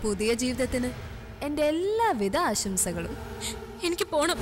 പുതിയ ജീവിതത്തിന് എന്റെ എല്ലാവിധ ആശംസകളും എനിക്ക് പോണം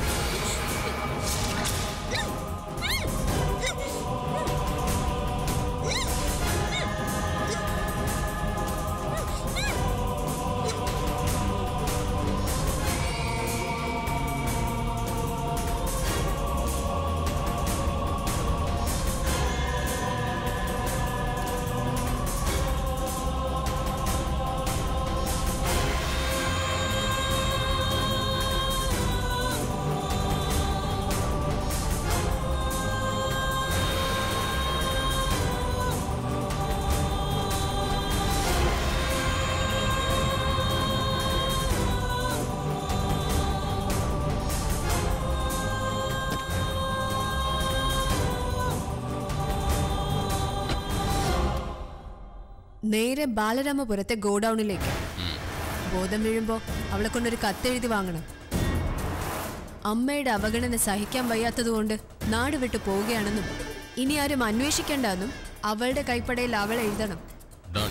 നേരെ ബാലരാമപുരത്തെ ഗോഡൌണിലേക്ക് ബോധം വീഴുമ്പോ അവളെ കൊണ്ടൊരു കത്തെഴുതി വാങ്ങണം അമ്മയുടെ അവഗണന സഹിക്കാൻ വയ്യാത്തതുകൊണ്ട് നാട് വിട്ടു പോവുകയാണെന്നും ഇനി ആരും അന്വേഷിക്കേണ്ടെന്നും അവളുടെ കൈപ്പടയിൽ അവൾ എഴുതണം ഡൺ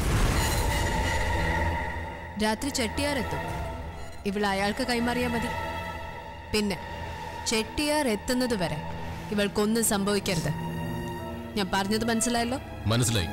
രാത്രി ചെട്ടിയാർ എത്തും ഇവൾ അയാൾക്ക് കൈമാറിയാൽ മതി പിന്നെ ചെട്ടിയാർ എത്തുന്നത് വരെ ഇവൾക്കൊന്നും സംഭവിക്കരുത് ഞാൻ പറഞ്ഞത് മനസ്സിലായല്ലോ മനസ്സിലായി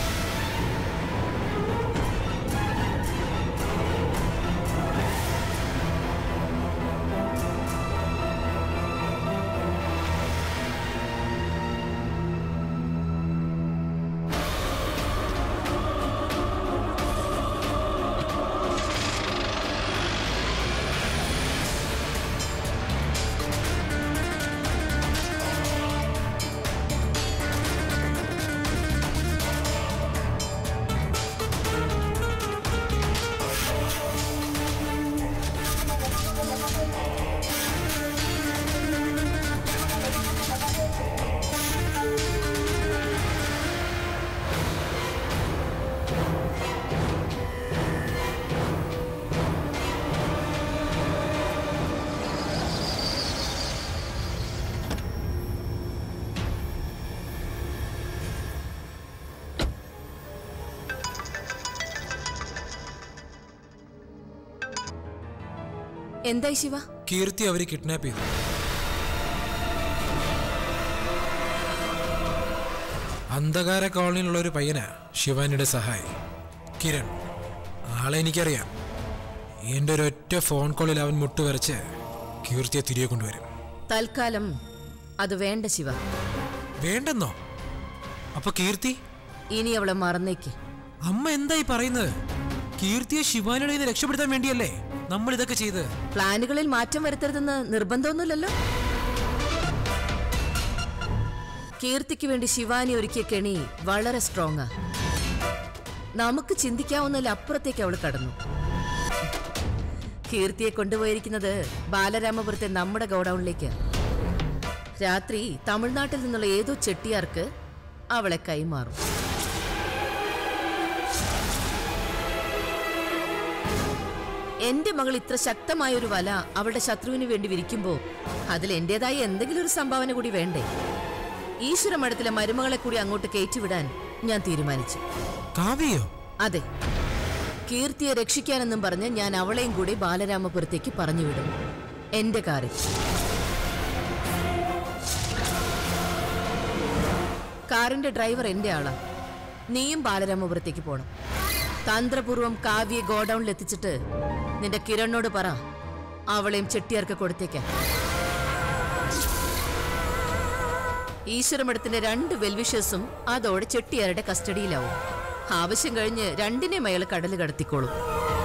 എന്തായി ശിവ കീർത്തി അവര് കിഡ്നാപ്പ് ചെയ്തു അന്ധകാര കോളനിയിലുള്ള ഒരു പയ്യനാ ശിവാനിയുടെ സഹായി കിരൺ ആളെ എനിക്കറിയാം എൻ്റെ ഒരൊറ്റ ഫോൺ കോളിൽ അവൻ മുട്ടുവരച്ച് കീർത്തിയെ തിരികെ കൊണ്ടുവരും തൽക്കാലം അത് വേണ്ട ശിവ വേണ്ടെന്നോ അപ്പൊ കീർത്തി ഇനി അവളെ മറന്നേക്ക് അമ്മ എന്തായി പറയുന്നത് കീർത്തിയെ ശിവാനിയുടെ കയ്യിൽ നിന്ന് രക്ഷപ്പെടുത്താൻ വേണ്ടിയല്ലേ നമ്മൾ ഇതൊക്കെ ചെയ്ത് പ്ലാനുകളിൽ മാറ്റം വരുത്തരുതെന്ന് നിർബന്ധമൊന്നുമില്ലല്ലോ കീർത്തിക്ക് വേണ്ടി ശിവാനി ഒരുക്കിയ കെണി വളരെ സ്ട്രോങ്ങാ നമുക്ക് ചിന്തിക്കാവുന്നതിൽ അപ്പുറത്തേക്ക് അവൾ കടന്നു കീർത്തിയെ കൊണ്ടുപോയിരിക്കുന്നത് ബാലരാമപുരത്തെ നമ്മുടെ ഗോഡൌണിലേക്ക് രാത്രി തമിഴ്നാട്ടിൽ നിന്നുള്ള ഏതോ ചെട്ടിയാർക്ക് അവളെ കൈമാറും എന്റെ മകൾ ഇത്ര ശക്തമായ ഒരു വല അവളുടെ ശത്രുവിന് വേണ്ടി വിരിക്കുമ്പോൾ അതിൽ എന്റേതായ എന്തെങ്കിലും ഒരു സംഭാവന കൂടി വേണ്ടേ ഈശ്വര മഠത്തിലെ മരുമകളെ കൂടി അങ്ങോട്ട് കയറ്റിവിടാൻ ഞാൻ തീരുമാനിച്ചു കാവ്യയോ അതെ കീർത്തിയെ രക്ഷിക്കാനെന്നും പറഞ്ഞ് ഞാൻ അവളെയും കൂടി ബാലരാമപുരത്തേക്ക് പറഞ്ഞുവിടും എന്റെ കാറിൽ കാറിന്റെ ഡ്രൈവർ എന്റെ ആളാ നീയും ബാലരാമപുരത്തേക്ക് പോണം തന്ത്രപൂർവം കാവ്യെ ഗോഡൌണിൽ എത്തിച്ചിട്ട് നിന്റെ കിരണിനോട് പറ അവളെയും ചെട്ടിയാർക്ക് കൊടുത്തേക്കാം ഈശ്വരമഠത്തിന്റെ രണ്ട് വെൽവിഷേഴ്സും അതോടെ ചെട്ടിയാരുടെ കസ്റ്റഡിയിലാവും ആവശ്യം കഴിഞ്ഞ് രണ്ടിനെയും അയാൾ കടല് കടത്തിക്കോളും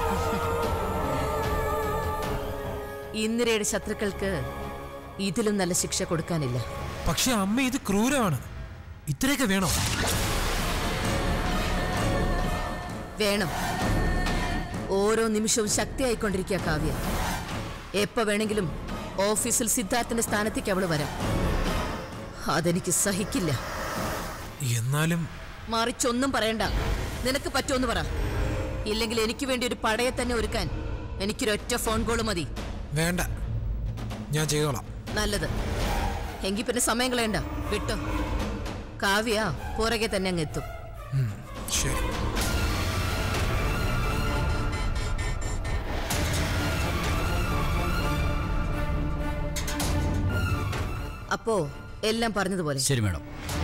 ഇന്ദിരയുടെ ശത്രുക്കൾക്ക് ഇതിലും നല്ല ശിക്ഷ കൊടുക്കാനില്ല പക്ഷെ അമ്മ ഇത് ക്രൂരമാണ് ഇത്രയൊക്കെ വേണോ വേണം ഓരോ നിമിഷവും ശക്തിയായിക്കൊണ്ടിരിക്കുക കാവ്യ എപ്പോ വേണമെങ്കിലും ഓഫീസിൽ സിദ്ധാർത്ഥന്റെ സ്ഥാനത്തേക്ക് അവള് വരാം അതെനിക്ക് സഹിക്കില്ല എന്നാലും മറിച്ചൊന്നും പറയണ്ട നിനക്ക് പറ്റുമെന്ന് പറ ഇല്ലെങ്കിൽ എനിക്ക് വേണ്ടി ഒരു പടയെ തന്നെ ഒരുക്കാൻ എനിക്കൊരൊറ്റ ഫോൺ കോൾ മതി വേണ്ട ഞാൻ ചെയ്തോളാം നല്ലത് എങ്കിൽ പിന്നെ സമയം കളയണ്ട വിട്ടോ കാവ്യ പുറകെ തന്നെ അങ്ങ് എത്തും ഉം, ശരി അപ്പോ എല്ലാം പറഞ്ഞതുപോലെ ശരി മാഡം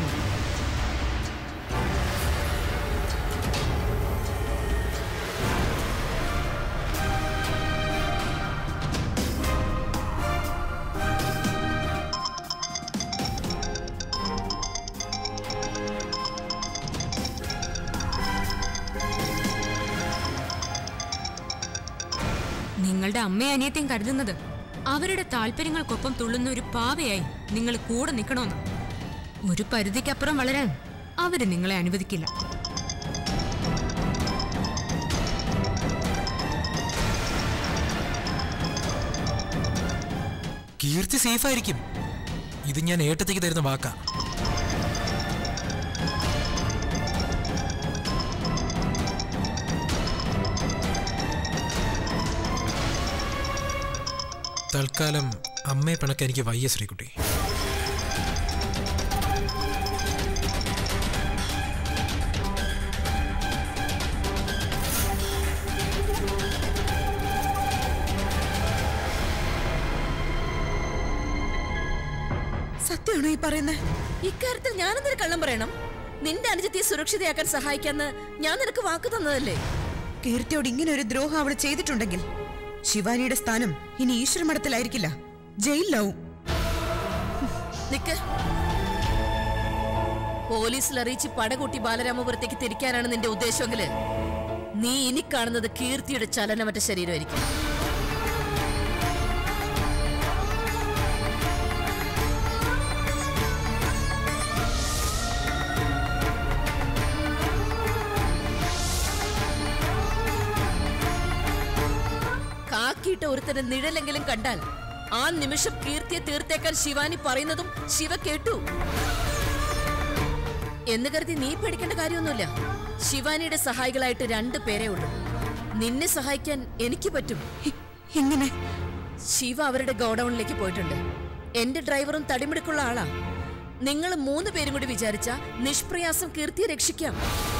നിങ്ങളുടെ അമ്മയും അനിയത്തെയും കരുതുന്നത് അവരുടെ താല്പര്യങ്ങൾക്കൊപ്പം തുള്ളുന്ന ഒരു പാവയായി നിങ്ങൾ കൂടെ നിൽക്കണമെന്ന് ഒരു പരിധിക്കപ്പുറം വളരാൻ അവര് നിങ്ങളെ അനുവദിക്കില്ല കീർത്തി സേഫ് ആയിരിക്കും ഇത് ഞാൻ ഏട്ടത്തേക്ക് തരുന്ന വാക്കാ തൽക്കാലം അമ്മയെ പിണക്കാൻ എനിക്ക് വയ്യ ശ്രീകുട്ടി സത്യമാണോ ഈ പറയുന്നത് ഇക്കാര്യത്തിൽ ഞാനെന്തൊരു കള്ളം പറയണം നിന്റെ അനുജത്തിയെ സുരക്ഷിതയാക്കാൻ സഹായിക്കാന്ന് ഞാൻ നിനക്ക് വാക്ക് തന്നതല്ലേ കീർത്തിയോട് ഇങ്ങനെ ഒരു ദ്രോഹം അവൾ ചെയ്തിട്ടുണ്ടെങ്കിൽ ശിവാനിയുടെ സ്ഥാനം ഇനി ഈശ്വര മഠത്തിലായിരിക്കില്ല ജയിലിലാവും നിക്ക് പോലീസിൽ അറിയിച്ച് പടകൂട്ടി ബാലരാമപുരത്തേക്ക് തിരിക്കാനാണ് നിന്റെ ഉദ്ദേശമെങ്കില് നീ ഇനി കാണുന്നത് കീർത്തിയുടെ ചലനമറ്റ ശരീരമായിരിക്കും കാക്കിയിട്ട ഒരുത്തന്റെ നിഴലെങ്കിലും കണ്ടാൽ ആ നിമിഷം കീർത്തിയെ തീർത്തേക്കാൻ ശിവാനി പറയുന്നതും ശിവ കേട്ടു എന്ന് കരുതി നീ പേടിക്കേണ്ട കാര്യമൊന്നുമില്ല ശിവാനിയുടെ സഹായികളായിട്ട് രണ്ടു പേരേ ഉള്ളൂ നിന്നെ സഹായിക്കാൻ എനിക്ക് പറ്റും എ- എങ്ങനെ ശിവ അവരുടെ ഗോഡൌണിലേക്ക് പോയിട്ടുണ്ട് എന്റെ ഡ്രൈവറും തടിമിടുക്കുള്ള ആളാ നിങ്ങൾ മൂന്ന് പേരും കൂടി വിചാരിച്ച നിഷ്പ്രയാസം കീർത്തിയെ രക്ഷിക്കാം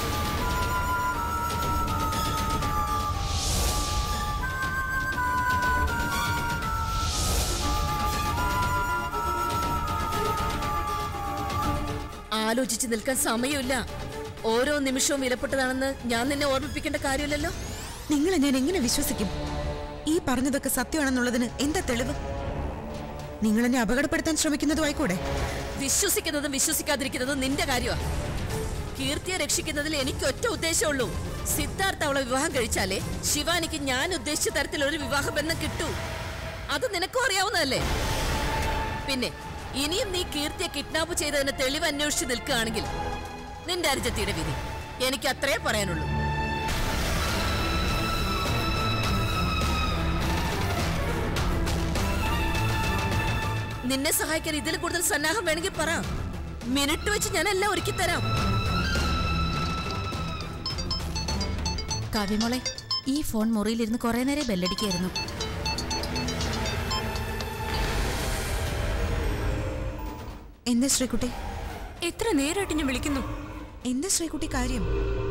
ആലോചിച്ച് നിൽക്കാൻ സമയമില്ല ഓരോ നിമിഷവും വിലപ്പെട്ടതാണെന്ന് ഞാൻ നിന്നെ ഓർമ്മിപ്പിക്കേണ്ട കാര്യമില്ലല്ലോ നിങ്ങളെ ഞാൻ എങ്ങനെ വിശ്വസിക്കും ഈ പറഞ്ഞതൊക്കെ സത്യമാണെന്നുള്ളതിന് എന്താ തെളിവ് നിങ്ങൾ എന്നെ അപകടപ്പെടുത്താൻ ശ്രമിക്കുന്നതും ആയിക്കൂടെ വിശ്വസിക്കുന്നതും വിശ്വസിക്കാതിരിക്കുന്നതും നിന്റെ കാര്യമാണ് കീർത്തിയെ രക്ഷിക്കുന്നതിൽ എനിക്ക് ഒറ്റ ഉദ്ദേശമുള്ളൂ സിദ്ധാർത്ഥ അവളെ വിവാഹം കഴിച്ചാലേ ശിവാനിക്ക് ഞാൻ ഉദ്ദേശിച്ച തരത്തിലൊരു വിവാഹ ബന്ധം കിട്ടൂ അത് നിനക്കും അറിയാവുന്നതല്ലേ പിന്നെ ഇനിയും നീ കീർത്തിയെ കിഡ്നാപ്പ് ചെയ്തതിന് തെളിവ് അന്വേഷിച്ച് നിൽക്കുകയാണെങ്കിൽ നിന്റെ അരിജത്തിയുടെ വിധി എനിക്ക് അത്രേ പറയാനുള്ളൂ നിന്നെ സഹായിക്കാൻ ഇതിൽ കൂടുതൽ സന്നാഹം വേണമെങ്കിൽ പറ മിനിറ്റ് വെച്ച് ഞാൻ എല്ലാം ഒരുക്കി തരാം കാവ്യമോളെ ഈ ഫോൺ മുറിയിലിരുന്ന് കുറെ നേരം ബെല്ലടിക്കായിരുന്നു എന്താ ശ്രീകുട്ടി എത്ര നേരമായിട്ട് ഞാൻ വിളിക്കുന്നു എന്താ ശ്രീകുട്ടി കാര്യം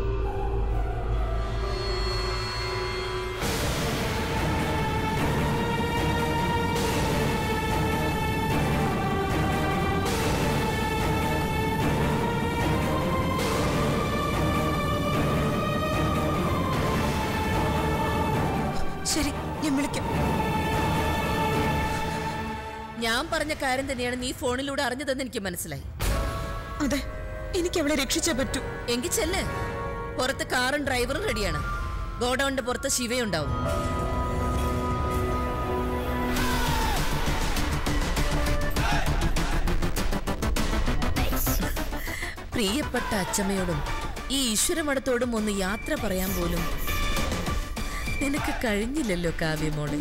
ശരി ഞാൻ വിളിക്കാം ഞാൻ പറഞ്ഞ കാര്യം തന്നെയാണ് നീ ഫോണിലൂടെ അറിഞ്ഞതെന്ന് എനിക്ക് മനസ്സിലായി അതെ എനിക്ക് അവളെ രക്ഷിച്ചേ പറ്റൂ എങ്കിൽ ചെല്ല് പുറത്ത് കാറും ഡ്രൈവറും റെഡിയാണ് ഗോഡൌണിന്റെ പുറത്ത് ശിവയുണ്ടാവും പ്രിയപ്പെട്ട അച്ചമ്മയോടും ഈ ഈശ്വരമഠത്തോടും ഒന്ന് യാത്ര പറയാൻ പോലും നിനക്ക് കഴിഞ്ഞില്ലല്ലോ കാവ്യമോളെ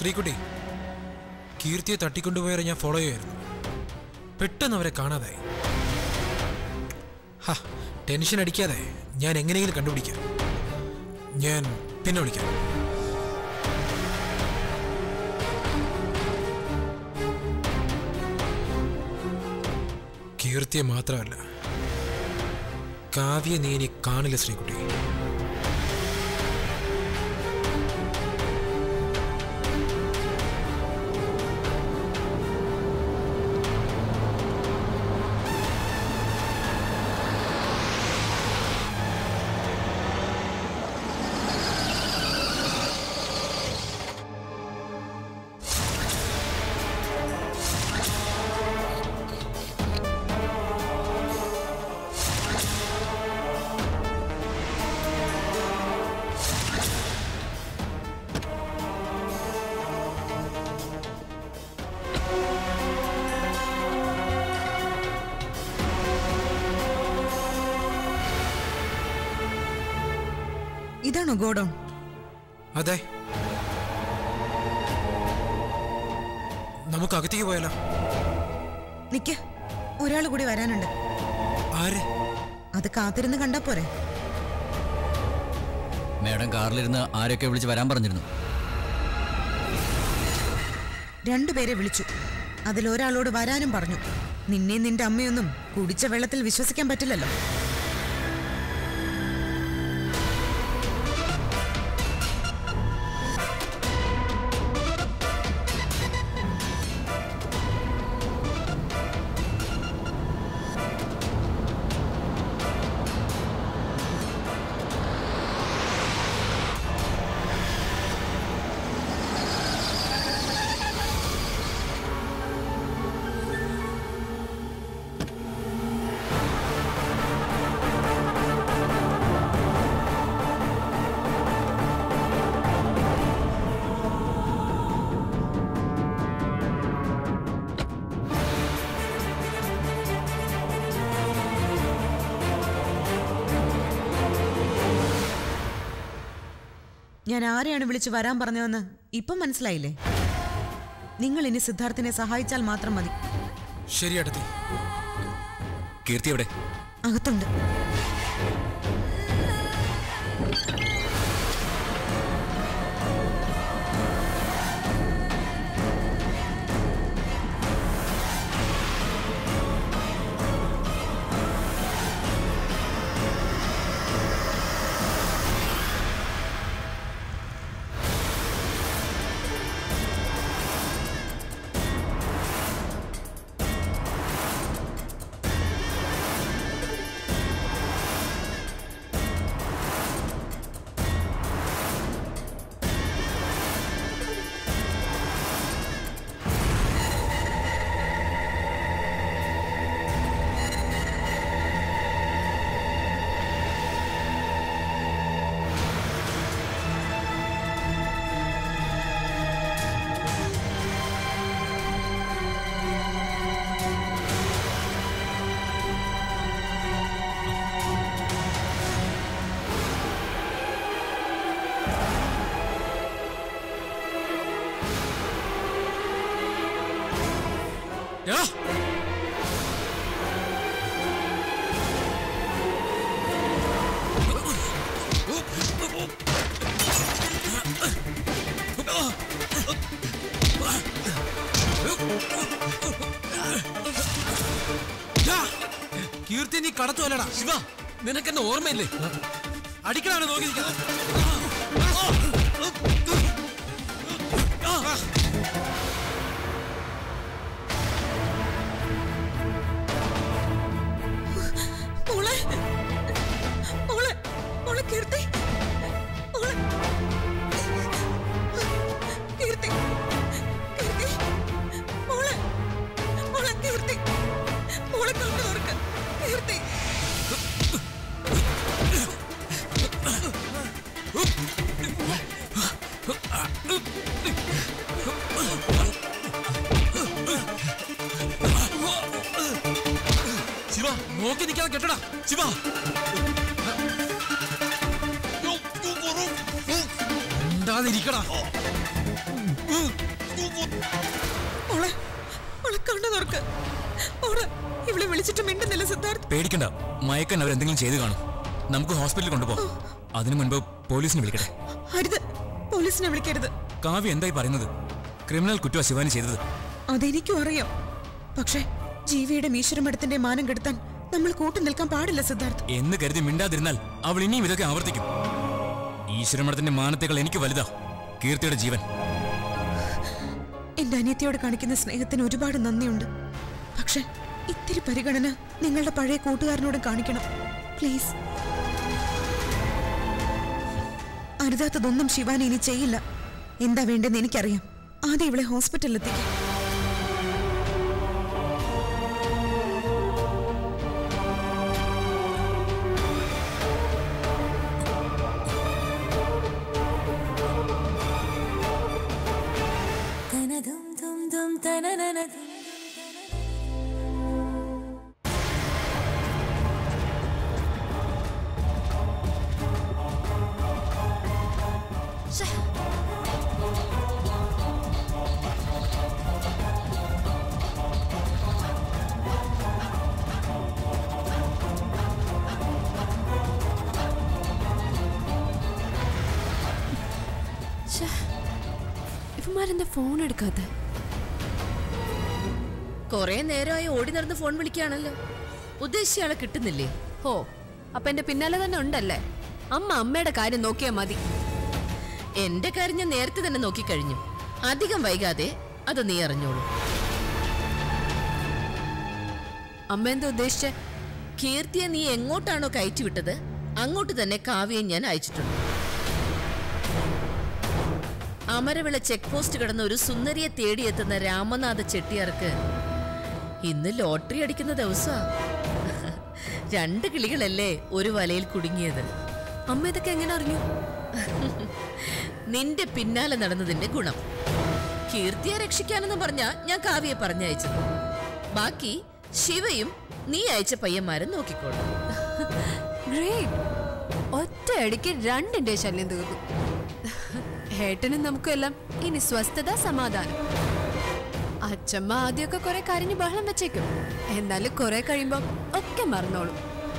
ശ്രീകുട്ടി കീർത്തിയെ തട്ടിക്കൊണ്ടുപോയവരെ ഞാൻ ഫോളോ ചെയ്യുമായിരുന്നു പെട്ടെന്ന് അവരെ കാണാതായി ഹാ ടെൻഷൻ അടിക്കാതെ ഞാൻ എങ്ങനെയെങ്കിലും കണ്ടുപിടിക്കാം ഞാൻ പിന്നെ വിളിക്കാം കീർത്തിയെ മാത്രമല്ല കാവ്യ നീ ഇനി കാണില്ല ശ്രീകുട്ടി ഇതാണോ ഗോഡൗൺ അതെ നമുക്ക് അകത്തേക്ക് പോയാലോ നിക്ക് ഒരാൾ കൂടി വരാനുണ്ട് ആര് അത് കാത്തിരുന്ന് കണ്ടാ പോരെ മേഡം കാറിലിരുന്ന് ആരൊക്കെ വിളിച്ച് വരാൻ പറഞ്ഞിരുന്നു രണ്ടുപേരെ വിളിച്ചു അതിലൊരാളോട് വരാനും പറഞ്ഞു നിന്നെ നിന്റെ അമ്മയൊന്നും കുടിച്ച വെള്ളത്തിൽ വിശ്വസിക്കാൻ പറ്റില്ലല്ലോ ഞാൻ ആരെയാണ് വിളിച്ച് വരാൻ പറഞ്ഞതെന്ന് ഇപ്പം മനസ്സിലായില്ലേ നിങ്ങൾ ഇനി സിദ്ധാർത്ഥിനെ സഹായിച്ചാൽ മാത്രം മതി ശരി അടുത്തി കീർത്തി എവിടെ അകത്തുണ്ട് എടാ യാ! കീർത്തി നീ കടത്തുവല്ലടാ ശിവ നിനക്കെന്നെ ഓർമ്മയില്ലേ അടിക്കലാണ് നോക്കി നിൽക്കുന്നത് മോളെ മോളെ മോളെ കീർത്തി മോളെ കീർത്തി കീർത്തി മോളെ മോളെ കീർത്തി മോളെ കണ്ടു തുറക്ക കീർത്തി ശിവ നോക്കി നിൽക്കാതെ കെട്ടടാ ശിവ ഉണ്ടാതിരിക്കടാ മോളെ മോളെ കണ്ണു തുറക്ക് മോളെ ഇവളെ വിളിച്ചിട്ട് മിണ്ടുന്നില്ല സിദ്ധാർത്ഥ് പേടിക്കണ്ട മയക്കൻ അവരെന്തെങ്കിലും ചെയ്തു കാണും നമുക്ക് ഹോസ്പിറ്റലിൽ കൊണ്ടുപോകാം അതിനു മുൻപ് പോലീസിനെ വിളിക്കട്ടെ അരുത് പോലീസിനെ വിളിക്കരുത് കാവ്യ എന്തായി പറയുന്നത് ക്രിമിനൽ കുറ്റമാണ് ശിവാനി ചെയ്തത് അതെനിക്കും അറിയാം പക്ഷേ ജീവിയുടെ ഈശ്വരമഠത്തിന്റെ മാനം കെടുത്താൻ നമ്മൾ കൂട്ടു നിൽക്കാൻ പാടില്ല സിദ്ധാർത്ഥ് എന്ന് കരുതി മിണ്ടാതിരുന്നാൽ അവൾ ഇനിയും ഇതൊക്കെ ആവർത്തിക്കും ഈശ്വരമഠത്തിന്റെ മാനത്തേക്കാൾ എനിക്ക് വലുതാ കീർത്തിയുടെ ജീവൻ എന്റെ അനിയത്തിയോട് കാണിക്കുന്ന സ്നേഹത്തിന് ഒരുപാട് നന്ദിയുണ്ട് പക്ഷെ ഇത്തിരി പരിഗണന നിങ്ങളുടെ പഴയ കൂട്ടുകാരനോടും കാണിക്കണം പ്ലീസ് അരുതാത്തതൊന്നും ശിവാനി ഇനി ചെയ്യില്ല എന്താ വേണ്ടെന്ന് എനിക്കറിയാം ആദ്യം ഇവളെ ഹോസ്പിറ്റലിൽ എത്തിക്കാം ഇവന്മാരെന്താ ഫോൺ എടുക്കാത്ത കൊറേ നേരമായി ഓടി നടന്ന് ഫോൺ വിളിക്കുകയാണല്ലോ ഉദ്ദേശിച്ച ആളെ കിട്ടുന്നില്ലേ ഹോ അപ്പൊ എന്റെ പിന്നാലെ തന്നെ ഉണ്ടല്ലേ അമ്മ അമ്മയുടെ കാര്യം നോക്കിയാ മതി എന്റെ കാര്യം ഞാൻ നേരത്തെ തന്നെ നോക്കിക്കഴിഞ്ഞു അധികം വൈകാതെ അത് നീ അറിഞ്ഞോളൂ അമ്മ എന്താ ഉദ്ദേശിച്ചേ കീർത്തിയെ നീ എങ്ങോട്ടാണോ കയറ്റി വിട്ടത് അങ്ങോട്ട് തന്നെ കാവ്യം ഞാൻ അയച്ചിട്ടുണ്ട് അമരവിള ചെക്ക് പോസ്റ്റ് കടന്ന ഒരു സുന്ദരിയെ തേടിയെത്തുന്ന രാമനാഥ ചെട്ടിയാർക്ക് ഇന്ന് ലോട്ടറി അടിക്കുന്ന ദിവസാ രണ്ട് കിളികളല്ലേ ഒരു വലയിൽ കുടുങ്ങിയത് അമ്മ ഇതൊക്കെ എങ്ങനെ അറിഞ്ഞു നിന്റെ പിന്നാലെ നടന്നതിന്റെ ഗുണം കീർത്തിയെ രക്ഷിക്കാനെന്ന് പറഞ്ഞാ ഞാൻ കാവ്യെ പറഞ്ഞയച്ചത് ബാക്കി ശിവയും നീ അയച്ച പയ്യന്മാരെ നോക്കിക്കോളും ഗ്രേറ്റ് ഒറ്റയടിക്ക് രണ്ടിന്റെ ശല്യം തീർന്നു ഏട്ടനും നമുക്കും എല്ലാം ഇനി സ്വസ്ഥത സമാധാനം അച്ഛമ്മ ആദ്യമൊക്കെ കുറെ കരഞ്ഞ് ബഹളം വെച്ചേക്കും എന്നാലും കുറെ കഴിയുമ്പോ ഒക്കെ മറന്നോളും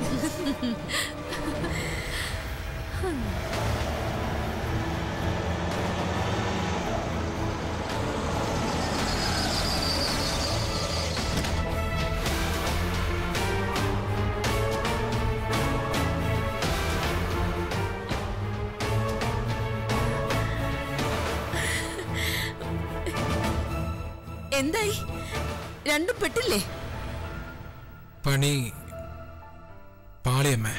എന്തായി രണ്ടും പെട്ടില്ലേ പണി പാളിയമ്മേ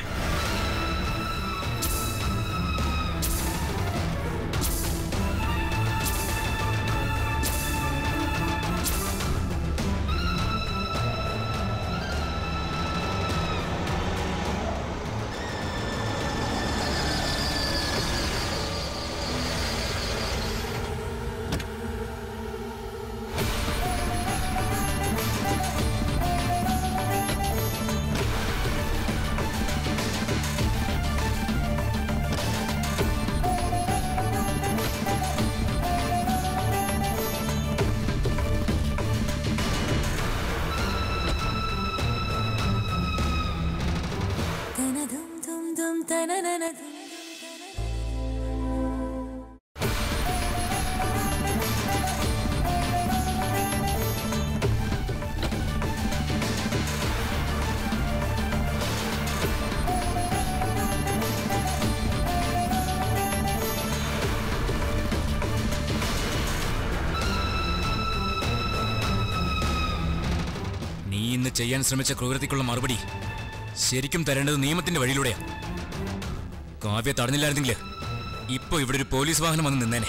നീ ഇന്ന് ചെയ്യാൻ ശ്രമിച്ച ക്രൂരതയ്ക്കുള്ള മറുപടി ശരിക്കും തരേണ്ടത് നിയമത്തിന്റെ വഴിയിലൂടെയാ കാവ്യ തടഞ്ഞില്ലായിരുന്നെങ്കിൽ ഇപ്പൊ ഇവിടെ ഒരു പോലീസ് വാഹനം വന്ന് നിന്നേനെ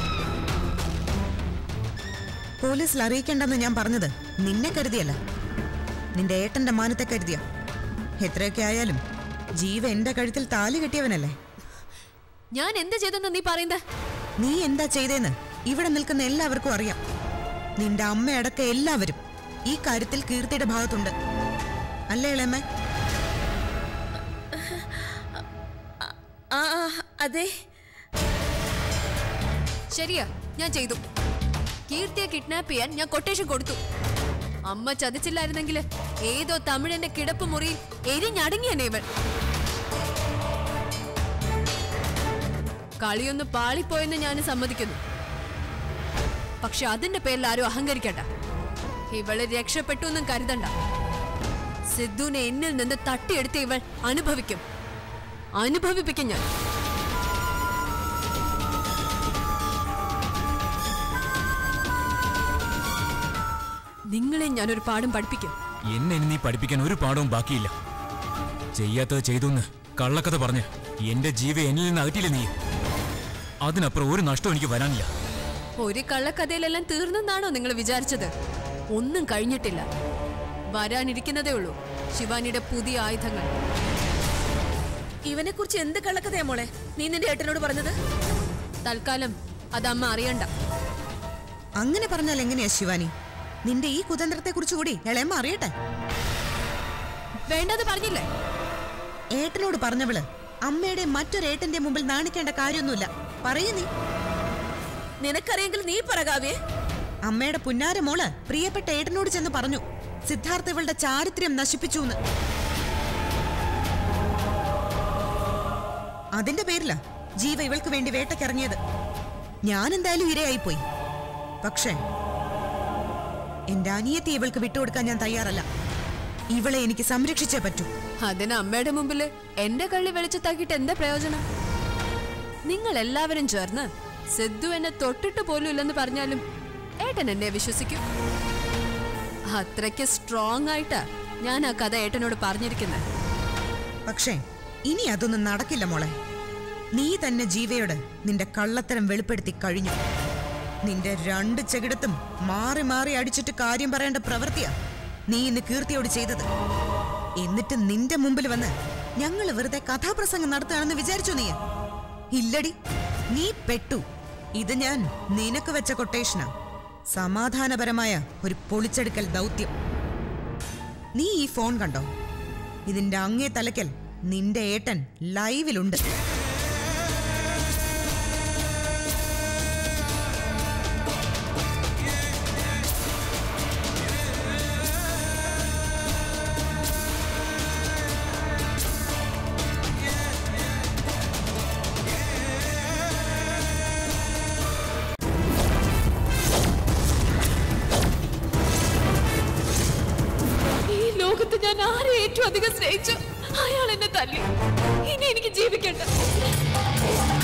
പോലീസിൽ അറിയിക്കേണ്ടെന്ന് ഞാൻ പറഞ്ഞത് നിന്നെ കരുതിയല്ല നിന്റെ ഏട്ടന്റെ മാനത്തെ കരുതിയ എത്രയൊക്കെ ആയാലും ജീവ എന്റെ കഴുത്തിൽ താലി കെട്ടിയവനല്ലേ ഞാൻ എന്ത് ചെയ്തെന്ന് നീ പറയുന്നത് നീ എന്താ ചെയ്തേന്ന് ഇവിടെ നിൽക്കുന്ന എല്ലാവർക്കും അറിയാം നിന്റെ അമ്മയടക്കം എല്ലാവരും ഈ കാര്യത്തിൽ കീർത്തിയുടെ ഭാഗത്തുണ്ട് അല്ലേ ഇളയമ്മ ആ ആ, അതെ ശരിയാ ഞാൻ ചെയ്തു കീർത്തിയെ കിഡ്നാപ്പ് ചെയ്യാൻ ഞാൻ കൊട്ടേഷൻ കൊടുത്തു അമ്മ ചതിച്ചില്ലായിരുന്നെങ്കിൽ ഏതോ തമിഴന്റെ കിടപ്പ് മുറിയിൽ എരിഞ്ഞടങ്ങിയനെ ഇവൾ കളിയൊന്ന് പാളിപ്പോയെന്ന് ഞാൻ സമ്മതിക്കുന്നു പക്ഷെ അതിന്റെ പേരിൽ ആരും അഹങ്കരിക്കണ്ട ഇവള് രക്ഷപ്പെട്ടു എന്നും കരുതണ്ട സിദ്ധുവിനെ എന്നിൽ നിന്ന് തട്ടിയെടുത്ത് ഇവൾ അനുഭവിക്കും അനുഭവിപ്പിക്കും ഞാൻ നിങ്ങളെ ഞാനൊരു പാഠം പഠിപ്പിക്കും എന്നെ ഇനി നീ പഠിപ്പിക്കാൻ ഒരു പാഠവും ബാക്കിയില്ല ചെയ്യാത്തത് ചെയ്തുന്ന് കള്ളക്കഥ പറഞ്ഞ് എന്റെ ജീവ എന്നിൽ നിന്ന് അകറ്റിയില്ല നീ അതിനപ്പുറം ഒരു നഷ്ടവും എനിക്ക് വരാനില്ല ഒരു കള്ളക്കഥയിലെല്ലാം തീർന്നെന്നാണോ നിങ്ങൾ വിചാരിച്ചത് ഒന്നും കഴിഞ്ഞിട്ടില്ല വരാനിരിക്കുന്നതേ ഉള്ളൂ ശിവാനിയുടെ പുതിയ ആയുധങ്ങൾ ഇവനെ കുറിച്ച് എന്ത് കള്ളക്കഥയാ മോളെ നീ നിന്റെ ഏട്ടനോട് പറഞ്ഞത് തൽക്കാലം അത് അമ്മ അറിയണ്ട അങ്ങനെ പറഞ്ഞാൽ എങ്ങനെയാ ശിവാനി നിന്റെ ഈ കുതന്ത്രത്തെ കുറിച്ച് കൂടി ഇളയമ്മ അറിയട്ടെ വേണ്ടത് പറഞ്ഞില്ലേ ഏട്ടനോട് പറഞ്ഞവള് അമ്മയുടെ മറ്റൊരേട്ടന്റെ മുമ്പിൽ നാണിക്കേണ്ട കാര്യമൊന്നുമില്ല പറയൂ നീ നിനക്കറിയെങ്കിൽ നീ പറകാവേ അമ്മയുടെ പുന്നാര മോള് പ്രിയപ്പെട്ട ഏട്ടനോട് ചെന്ന് പറഞ്ഞു സിദ്ധാർത്ഥ ഇവളുടെ ചാരിത്രം നശിപ്പിച്ചു എന്ന് അതിന്റെ പേരില ജീവ ഇവൾക്ക് വേണ്ടി വേട്ടക്കിറങ്ങിയത് ഞാൻ എന്തായാലും ഇരയായിപ്പോയി പക്ഷേ എന്റെ അനിയത്തെ ഇവൾക്ക് വിട്ടുകൊടുക്കാൻ ഞാൻ തയ്യാറല്ല ഇവളെ എനിക്ക് സംരക്ഷിച്ചേ പറ്റൂ അതിന് അമ്മയുടെ മുമ്പിൽ എന്റെ കള്ളി വെളിച്ചത്താക്കിയിട്ട് എന്താ പ്രയോജനം നിങ്ങൾ എല്ലാവരും ചേർന്ന് സിദ്ധു എന്നെ തൊട്ടിട്ട് പോലും ഇല്ലെന്ന് പറഞ്ഞാലും ഏട്ടൻ എന്നെ വിശ്വസിക്കും അത്രയ്ക്ക് സ്ട്രോങ് ആയിട്ടാ ഞാൻ ആ കഥ ഏട്ടനോട് പറഞ്ഞിരിക്കുന്നത് പക്ഷേ ഇനി അതൊന്നും നടക്കില്ല മോളെ നീ തന്നെ ജീവയോട് നിന്റെ കള്ളത്തരം വെളിപ്പെടുത്തി കഴിഞ്ഞു നിന്റെ രണ്ട് ചെകിടത്തും മാറി മാറി അടിച്ചിട്ട് കാര്യം പറയേണ്ട പ്രവൃത്തിയാ നീ ഇന്ന് കീർത്തിയോട് ചെയ്തത് എന്നിട്ട് നിന്റെ മുമ്പിൽ വന്ന് ഞങ്ങൾ വെറുതെ കഥാപ്രസംഗം നടത്തുകയാണെന്ന് വിചാരിച്ചു നീ ഇല്ലടി നീ പെട്ടു ഇത് ഞാൻ നിനക്ക് വെച്ച കൊട്ടേഷനാ സമാധാനപരമായ ഒരു പൊളിച്ചെടുക്കൽ ദൗത്യം നീ ഈ ഫോൺ കണ്ടോ ഇതിന്റെ അങ്ങേ തലക്കൽ നിന്റെ ഏട്ടൻ ലൈവിലുണ്ട് ഈ ലോകത്ത് ഞാൻ ആരെ ഏറ്റവും അധികം സ്നേഹിച്ചു അയാൾ എന്നെ തല്ലി ഇനി എനിക്ക് ജീവിക്കണ്ട